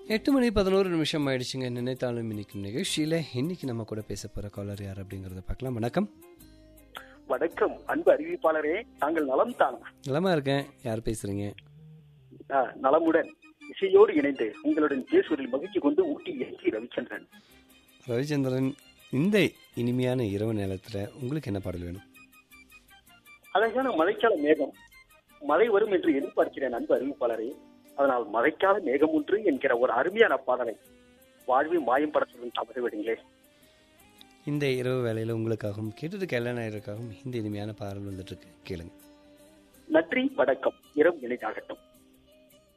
எட்டு மணி பதினோரு நிமிஷம் ஆயிடுச்சுங்க நினைத்தாலும் இன்னைக்கு நிகழ்ச்சியில் இன்னைக்கு நம்ம கூட பேச போகிற காலர் யார் அப்படிங்கிறத பார்க்கலாம் வணக்கம் வணக்கம் அன்பு அறிவிப்பாளரே தாங்கள் நலம் தான் நலமா இருக்கேன் யார் பேசுறீங்க நலமுடன் இசையோடு இணைந்து உங்களுடன் பேசுவதில் மகிழ்ச்சி கொண்டு ஊட்டி எஸ் ரவிச்சந்திரன் ரவிச்சந்திரன் இந்த இனிமையான இரவு நேரத்தில் உங்களுக்கு என்ன பாடல் வேணும் அழகான மழைக்கால மேகம் மழை வரும் என்று எதிர்பார்க்கிறேன் அன்பு அறிவிப்பாளரே அதனால் மழைக்கால மேகம் ஒன்று என்கிற ஒரு அருமையான பாடலை வாழ்வில் மாயம் படத்துடன் தவறு விடுங்களே இந்த இரவு வேளையில் உங்களுக்காகவும் கேட்டது கல்யாணம் இந்த இனிமையான பாடல் வந்துட்டு இருக்கு கேளுங்க நன்றி வணக்கம் இரவு இணைதாகட்டும்